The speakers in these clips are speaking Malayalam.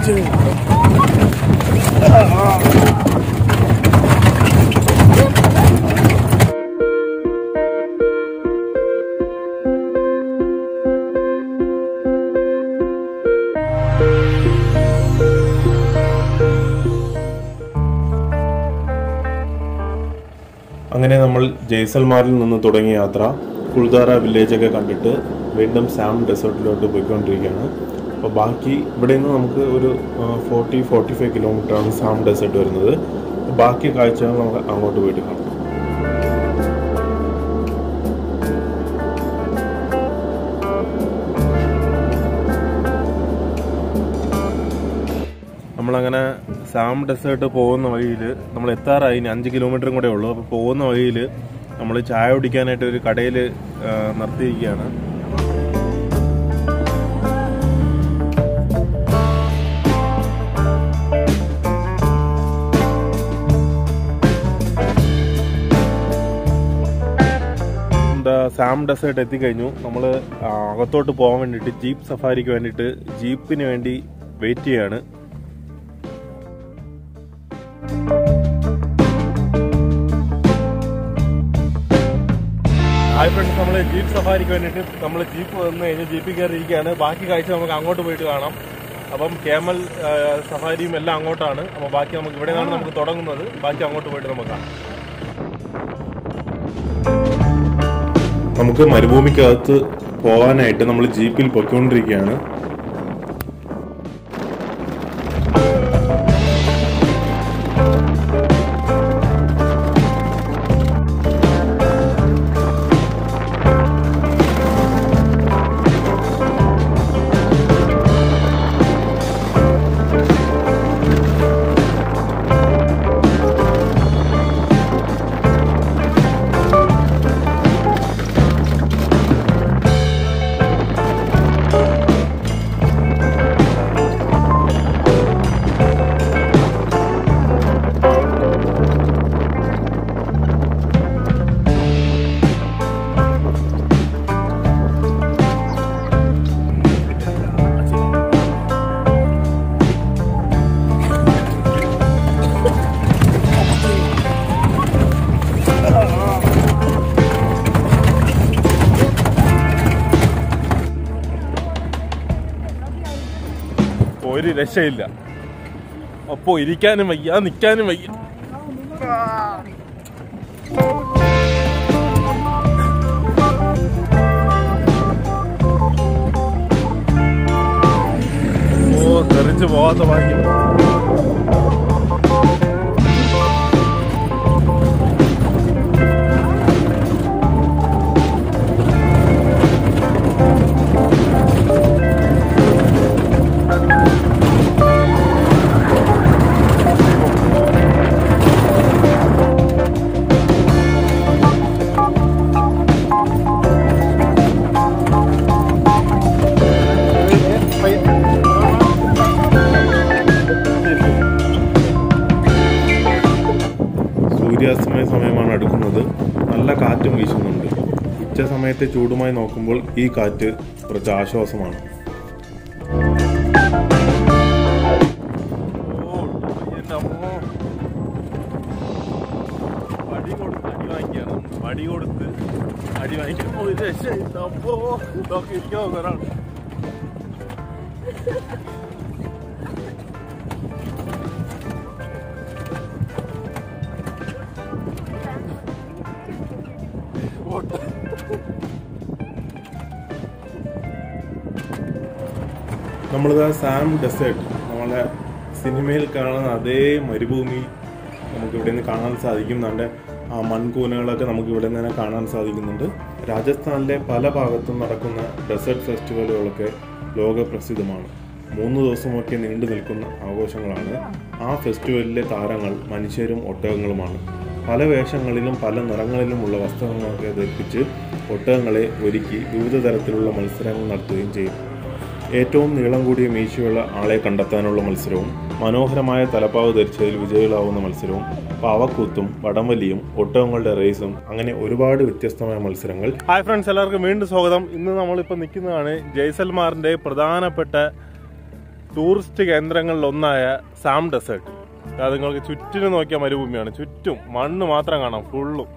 അങ്ങനെ നമ്മൾ ജയ്സൽമാരിൽ നിന്ന് തുടങ്ങിയ യാത്ര കുൾദാര വില്ലേജൊക്കെ കണ്ടിട്ട് വീണ്ടും സാം ഡെസേർട്ടിലോട്ട് പോയിക്കൊണ്ടിരിക്കുകയാണ് അപ്പോൾ ബാക്കി ഇവിടെ നിന്ന് നമുക്ക് ഒരു ഫോർട്ടി ഫോർട്ടി ഫൈവ് കിലോമീറ്ററാണ് സാം ഡെസേർട്ട് വരുന്നത് ബാക്കി കാഴ്ചകൾ നമുക്ക് അങ്ങോട്ട് പോയിട്ട് കാണാം നമ്മളങ്ങനെ സാം ഡെസേർട്ട് പോകുന്ന വഴിയിൽ നമ്മൾ എത്താറായി ഇനി അഞ്ച് കിലോമീറ്ററും കൂടെ ഉള്ളൂ അപ്പോൾ പോകുന്ന വഴിയിൽ നമ്മൾ ചായ കുടിക്കാനായിട്ട് ഒരു കടയിൽ നിർത്തിയിരിക്കുകയാണ് എന്താ സാം ഡെസേർട്ട് എത്തിക്കഴിഞ്ഞു നമ്മൾ അകത്തോട്ട് പോകാൻ വേണ്ടിയിട്ട് ജീപ്പ് സഫാരിക്ക് വേണ്ടിയിട്ട് ജീപ്പിന് വേണ്ടി വെയിറ്റ് ചെയ്യാണ് ഹായ് ഫ്രണ്ട്സ് നമ്മൾ ജീപ്പ് സഫാരിക്ക് വേണ്ടിയിട്ട് നമ്മൾ ജീപ്പ് വന്ന് കഴിഞ്ഞ് ജീപ്പിൽ കയറിയിരിക്കുകയാണ് ബാക്കി കാഴ്ച നമുക്ക് അങ്ങോട്ട് പോയിട്ട് കാണാം അപ്പം കേമൽ ആ, സഫാരിയും എല്ലാം അങ്ങോട്ടാണ് അപ്പോൾ ബാക്കി നമുക്ക് ഇവിടെ നിന്നാണ് നമുക്ക് തുടങ്ങുന്നത് ബാക്കി അങ്ങോട്ട് പോയിട്ട് നമുക്ക് കാണാം നമുക്ക് മരുഭൂമിക്കകത്ത് പോകാനായിട്ട് നമ്മൾ ജീപ്പിൽ പൊയ്ക്കൊണ്ടിരിക്കുകയാണ് ഒരു രക്ഷയില്ല അപ്പോ ഇരിക്കാനും വയ്യ നിൽക്കാനും വയ്യ ഓ തെറിച്ച് പോവാത്ത ഭാഗ്യം സൂര്യാസ്തമയ സമയമാണ് അടുക്കുന്നത് നല്ല കാറ്റും വീശുന്നുണ്ട് ഉച്ച സമയത്തെ ചൂടുമായി നോക്കുമ്പോൾ ഈ കാറ്റ് കുറച്ച് ആശ്വാസമാണ് വടി കൊടുത്ത് അടി വാങ്ങിക്കാണ് വടി കൊടുത്ത് അടി വാങ്ങിക്കാൻ ഒരു രക്ഷയില്ല അപ്പോ ഇതൊക്കെ ഇരിക്കാൻ ഒരാൾ നമ്മളിത് സാം ഡെസേർട്ട് നമ്മളെ സിനിമയിൽ കാണുന്ന അതേ മരുഭൂമി നമുക്ക് ഇവിടെ നിന്ന് കാണാൻ സാധിക്കുന്നുണ്ട് ആ മൺകൂനകളൊക്കെ നമുക്ക് ഇവിടെ നിന്ന് തന്നെ കാണാൻ സാധിക്കുന്നുണ്ട് രാജസ്ഥാനിലെ പല ഭാഗത്തും നടക്കുന്ന ഡെസേർട്ട് ഫെസ്റ്റിവലുകളൊക്കെ ലോകപ്രസിദ്ധമാണ് മൂന്ന് ദിവസമൊക്കെ നീണ്ടു നിൽക്കുന്ന ആഘോഷങ്ങളാണ് ആ ഫെസ്റ്റിവലിലെ താരങ്ങൾ മനുഷ്യരും ഒട്ടകങ്ങളുമാണ് പല വേഷങ്ങളിലും പല നിറങ്ങളിലുമുള്ള വസ്ത്രങ്ങളൊക്കെ ധരിപ്പിച്ച് ഒട്ടകങ്ങളെ ഒരുക്കി വിവിധ തരത്തിലുള്ള മത്സരങ്ങൾ നടത്തുകയും ചെയ്യും ഏറ്റവും നീളം കൂടിയ മീശയുള്ള ആളെ കണ്ടെത്താനുള്ള മത്സരവും മനോഹരമായ തലപ്പാവ് ധരിച്ചതിൽ വിജയികളാവുന്ന മത്സരവും പാവക്കൂത്തും വടംവലിയും ഒട്ടകങ്ങളുടെ റേസും അങ്ങനെ ഒരുപാട് വ്യത്യസ്തമായ മത്സരങ്ങൾ ഹായ് ഫ്രണ്ട്സ് എല്ലാവർക്കും വീണ്ടും സ്വാഗതം ഇന്ന് നമ്മളിപ്പോൾ നിൽക്കുന്നതാണ് ജയ്സൽമാറിന്റെ പ്രധാനപ്പെട്ട ടൂറിസ്റ്റ് കേന്ദ്രങ്ങളിലൊന്നായ സാം ഡെസേർട്ട് അത് നിങ്ങൾക്ക് ചുറ്റിനും നോക്കിയ മരുഭൂമിയാണ് ചുറ്റും മണ്ണ് മാത്രം കാണാം ഫുള്ളും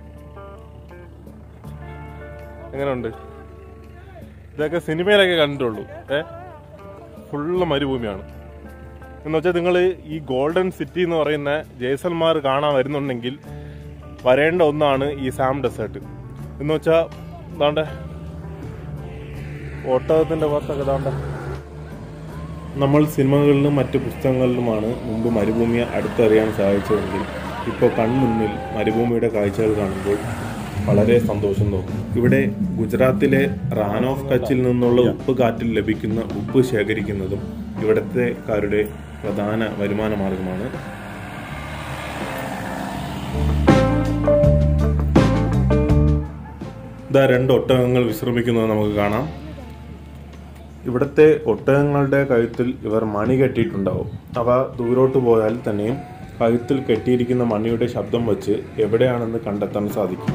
എങ്ങനെയുണ്ട് ഇതൊക്കെ സിനിമയിലൊക്കെ കണ്ടിട്ടുള്ളൂ ഏ ഫുള്ള് മരുഭൂമിയാണ് എന്ന് വെച്ചാൽ നിങ്ങൾ ഈ ഗോൾഡൻ സിറ്റി എന്ന് പറയുന്ന ജയ്സൽമാർ കാണാൻ വരുന്നുണ്ടെങ്കിൽ വരേണ്ട ഒന്നാണ് ഈ സാം ഡെസേർട്ട് എന്ന് വെച്ചാൽ എന്താണ്ട് ഒട്ടകത്തിന്റെ പുറത്തൊക്കെ ഇതാണ്ട് നമ്മൾ സിനിമകളിലും മറ്റ് പുസ്തകങ്ങളിലുമാണ് മുമ്പ് മരുഭൂമിയെ അടുത്തറിയാൻ സാധിച്ചതെങ്കിൽ ഇപ്പോൾ കൺമുന്നിൽ മരുഭൂമിയുടെ കാഴ്ചകൾ കാണുമ്പോൾ വളരെ സന്തോഷം തോന്നും ഇവിടെ ഗുജറാത്തിലെ റാൻ ഓഫ് കച്ചിൽ നിന്നുള്ള ഉപ്പ് കാറ്റിൽ ലഭിക്കുന്ന ഉപ്പ് ശേഖരിക്കുന്നതും ഇവിടത്തെക്കാരുടെ പ്രധാന വരുമാന മാർഗമാണ് ഇതാ രണ്ട് ഒട്ടകങ്ങൾ വിശ്രമിക്കുന്നത് നമുക്ക് കാണാം ഇവിടുത്തെ ഒട്ടകങ്ങളുടെ കഴുത്തിൽ ഇവർ മണി കെട്ടിയിട്ടുണ്ടാവും അവ ദൂരോട്ട് പോയാൽ തന്നെയും കഴുത്തിൽ കെട്ടിയിരിക്കുന്ന മണിയുടെ ശബ്ദം വെച്ച് എവിടെയാണെന്ന് കണ്ടെത്താൻ സാധിക്കും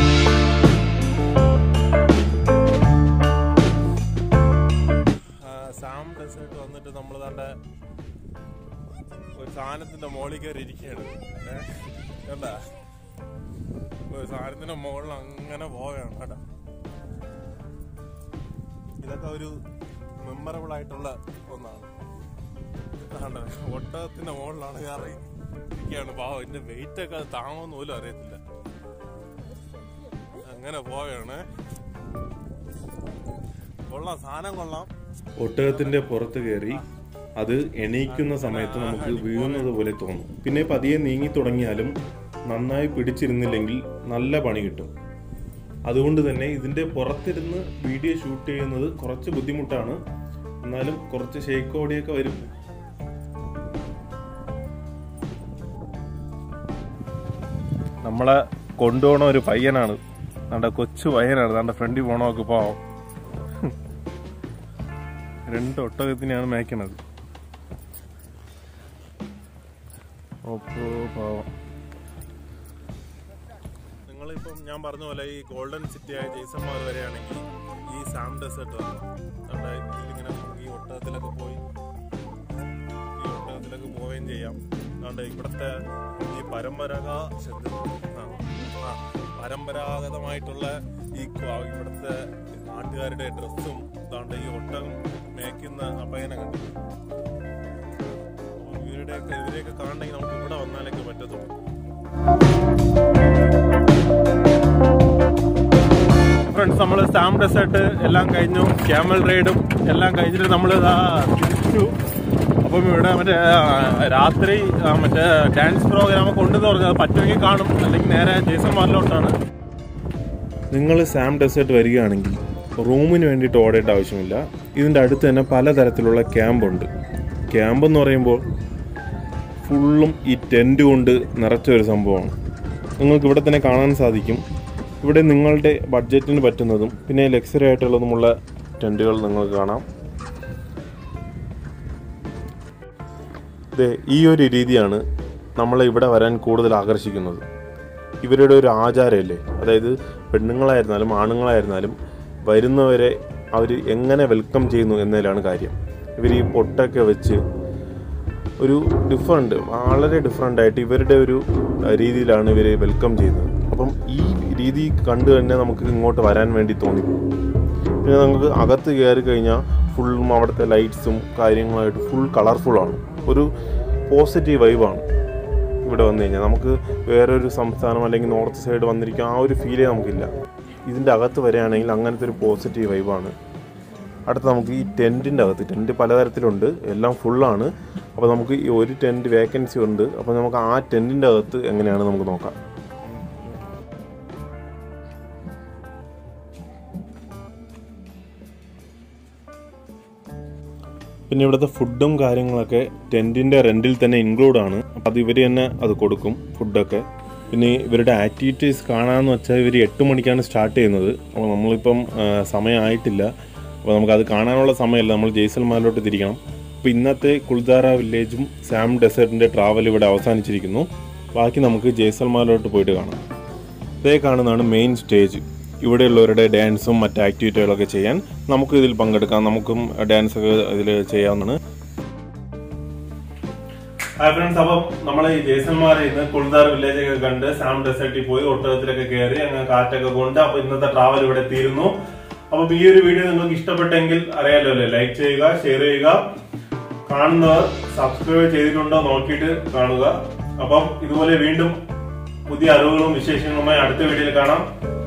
സാം ഡെസേർട്ട് വന്നിട്ട് നമ്മൾ തന്റെ ഒരു സാധനത്തിന്റെ മുകളിൽ കയറി ഇരിക്കുകയാണ് കണ്ട ഒരു സാധനത്തിന്റെ മുകളിൽ അങ്ങനെ പോവുകയാണ് കേട്ടോ ഇതൊക്കെ ഒരു മെമ്മറബിൾ ആയിട്ടുള്ള ഒന്നാണ് കണ്ടോ, ഒട്ടകത്തിന്റെ മുകളിലാണ് കയറി ഇരിക്കുകയാണ് പാവം എന്റെ വെയിറ്റ് ഒക്കെ അത് താങ്ങുമെന്ന് പോലും അറിയത്തില്ല അങ്ങനെ പോവുകയാണ് കൊള്ളാം സാധനം കൊള്ളാം ഒട്ടകത്തിന്റെ പുറത്ത് കയറി അത് എണീക്കുന്ന സമയത്ത് നമുക്ക് വീഴുന്നത് പോലെ തോന്നും പിന്നെ പതിയെ നീങ്ങി തുടങ്ങിയാലും നന്നായി പിടിച്ചിരുന്നില്ലെങ്കിൽ നല്ല പണി കിട്ടും അതുകൊണ്ട് തന്നെ ഇതിന്റെ പുറത്തിരുന്ന് വീഡിയോ ഷൂട്ട് ചെയ്യുന്നത് കുറച്ച് ബുദ്ധിമുട്ടാണ് എന്നാലും കുറച്ച് ഷെയ്ക്കോടിയൊക്കെ വരും നമ്മളെ കൊണ്ടുപോണ ഒരു പയ്യനാണ് നമ്മുടെ കൊച്ചു പയ്യനാണ് നമ്മുടെ ഫ്രണ്ടിൽ പോണമൊക്കെ പാവം രണ്ട് ഒട്ടകത്തിനെയാണ് മേയ്ക്കണത് ഓപ്പോ പാവം നിങ്ങളിപ്പം ഞാൻ പറഞ്ഞ പോലെ ഈ ഗോൾഡൻ സിറ്റി ആയ ജയ്സന്മാർ വരെയാണെങ്കിൽ ഈ സാം ഡെസേർട്ട് വരണം നമ്മുടെ ഇതിലിങ്ങനെ ഈ ഒട്ടകത്തിലൊക്കെ പോയി ഈ ഒട്ടകത്തിലൊക്കെ പോവുകയും ചെയ്യാം അതുകൊണ്ട് ഇവിടുത്തെ ഈ പരമ്പരാഗ ശ്രദ്ധ ആ, ആ, പരമ്പരാഗതമായിട്ടുള്ള ഈ ക്വ- ഇവിടുത്തെ നാട്ടുകാരുടെ ഡ്രസ്സും അതുകൊണ്ട് ഈ ഒട്ടകം മേയ്ക്കുന്ന അപയനം കണ്ടു ഇവരുടെയൊക്കെ ഇവരെയൊക്കെ കാണണമെങ്കിൽ നമുക്ക് ഇവിടെ വന്നാലൊക്കെ പറ്റത്തുള്ളൂ ഫ്രണ്ട്സ് നമ്മൾ സാം ഡെസേർട്ട് എല്ലാം കഴിഞ്ഞു ക്യാമൽ റൈഡും എല്ലാം കഴിഞ്ഞിട്ട് നമ്മൾ തിരിച്ചു അപ്പം ഇവിടെ മറ്റേ ആ, രാത്രി ആ, മറ്റേ ഡാൻസ് പ്രോഗ്രാം ഒക്കെ ഉണ്ടെന്ന് പറഞ്ഞത് പറ്റുമെങ്കിൽ കാണും അല്ലെങ്കിൽ നേരെ ജേസൺ മാറിലോട്ടാണ് നിങ്ങൾ സാം ഡെസേർട്ട് വരികയാണെങ്കിൽ റൂമിന് വേണ്ടിയിട്ട് ഓടേണ്ട ആവശ്യമില്ല ഇതിൻ്റെ അടുത്ത് തന്നെ പലതരത്തിലുള്ള ക്യാമ്പുണ്ട് ക്യാമ്പ് എന്ന് പറയുമ്പോൾ ഫുള്ളും ഈ ടെൻറ്റ് കൊണ്ട് നിറച്ച ഒരു സംഭവമാണ് നിങ്ങൾക്ക് ഇവിടെ തന്നെ കാണാൻ സാധിക്കും ഇവിടെ നിങ്ങളുടെ ബഡ്ജറ്റിന് പറ്റുന്നതും പിന്നെ ലക്സറി ആയിട്ടുള്ളതുമുള്ള ടെൻറ്റുകൾ നിങ്ങൾക്ക് കാണാം ദേ, ഈ ഒരു രീതിയാണ് നമ്മളെ ഇവിടെ വരാൻ കൂടുതൽ ആകർഷിക്കുന്നത് ഇവരുടെ ഒരു ആചാരമല്ലേ അതായത് പെണ്ണുങ്ങളായിരുന്നാലും ആണുങ്ങളായിരുന്നാലും വരുന്നവരെ അവർ എങ്ങനെ വെൽക്കം ചെയ്യുന്നു എന്നതിലാണ് കാര്യം ഇവർ ഈ പൊട്ടൊക്കെ വെച്ച് ഒരു ഡിഫറെൻ്റ് വളരെ ഡിഫറെൻ്റ് ആയിട്ട് ഇവരുടെ ഒരു അഹ്, രീതിയിലാണ് ഇവർ വെൽക്കം ചെയ്യുന്നത് അപ്പം ഈ രീതി കണ്ടു തന്നെ നമുക്ക് ഇങ്ങോട്ട് വരാൻ വേണ്ടി തോന്നി പിന്നെ നമുക്ക് അകത്ത് കയറി കഴിഞ്ഞാൽ ഫുള്ളും അവിടുത്തെ ലൈറ്റ്സും കാര്യങ്ങളായിട്ട് ഫുൾ കളർഫുള്ളാണ് ഒരു പോസിറ്റീവ് വൈബാണ് ഇവിടെ വന്നു കഴിഞ്ഞാൽ നമുക്ക് വേറൊരു സംസ്ഥാനം അല്ലെങ്കിൽ നോർത്ത് സൈഡ് വന്നിരിക്കുക ആ ഒരു ഫീലേ നമുക്കില്ല ഇതിൻ്റെ അകത്ത് വരികയാണെങ്കിൽ അങ്ങനത്തെ ഒരു പോസിറ്റീവ് വൈബാണ് അടുത്ത നമുക്ക് ഈ ടെൻറ്റിൻ്റെ അകത്ത് ടെൻറ്റ് പലതരത്തിലുണ്ട് എല്ലാം ഫുള്ളാണ് അപ്പോൾ നമുക്ക് ഈ ഒരു ടെൻറ്റ് വേക്കൻസി ഉണ്ട് അപ്പോൾ നമുക്ക് ആ ടെൻറ്റിൻ്റെ അകത്ത് എങ്ങനെയാണ് നമുക്ക് നോക്കാം പിന്നെ ഇവിടുത്തെ ഫുഡും കാര്യങ്ങളൊക്കെ ടെൻറ്റിൻ്റെ റെൻറ്റിൽ തന്നെ ഇൻക്ലൂഡ് ആണ് അപ്പം അത് ഇവർ തന്നെ അത് കൊടുക്കും ഫുഡൊക്കെ പിന്നെ ഇവരുടെ ആക്ടിവിറ്റീസ് കാണാമെന്ന് വെച്ചാൽ ഇവർ എട്ട് മണിക്കാണ് സ്റ്റാർട്ട് ചെയ്യുന്നത് അപ്പോൾ നമ്മളിപ്പം ആ, സമയമായിട്ടില്ല അപ്പോൾ നമുക്കത് കാണാനുള്ള സമയമല്ല നമ്മൾ ജയ്സൽമാരിലോട്ട് തിരിക്കണം അപ്പോൾ ഇന്നത്തെ കുൾദാര വില്ലേജും സാം ഡെസേർട്ടിൻ്റെ ട്രാവൽ ഇവിടെ അവസാനിച്ചിരിക്കുന്നു ബാക്കി നമുക്ക് ജയ്സൽമാരിലോട്ട് പോയിട്ട് കാണാം ഇതേ കാണുന്നതാണ് മെയിൻ സ്റ്റേജ് ഇവിടെയുള്ളവരുടെ ഡാൻസും മറ്റ് ആക്ടിവിറ്റികളൊക്കെ ചെയ്യാൻ നമുക്ക് ഇതിൽ പങ്കെടുക്കാം നമുക്കും ഡാൻസ് ഒക്കെ ഇതിൽ ചെയ്യാവുന്നതാണ് ഹായ് ഫ്രണ്ട്സ് അപ്പം നമ്മൾ ഈ ജേസന്മാരെ ഇന്ന് കുൾദാർ വില്ലേജ് ഒക്കെ കണ്ട് സാം ഡെസേർട്ടിൽ പോയി ഒട്ടകത്തിലൊക്കെ കയറി അങ്ങനെ കാറ്റൊക്കെ കൊണ്ട് അപ്പൊ ഇന്നത്തെ ട്രാവൽ ഇവിടെ തീരുന്നു അപ്പം ഈ ഒരു വീഡിയോ നിങ്ങൾക്ക് ഇഷ്ടപ്പെട്ടെങ്കിൽ അറിയാലോ അല്ലേ ലൈക്ക് ചെയ്യുക ഷെയർ ചെയ്യുക കാണുന്നവർ സബ്സ്ക്രൈബ് ചെയ്തിട്ടുണ്ടോ നോക്കിയിട്ട് കാണുക അപ്പം ഇതുപോലെ വീണ്ടും പുതിയ അറിവുകളും വിശേഷങ്ങളുമായി അടുത്ത വീഡിയോയിൽ കാണാം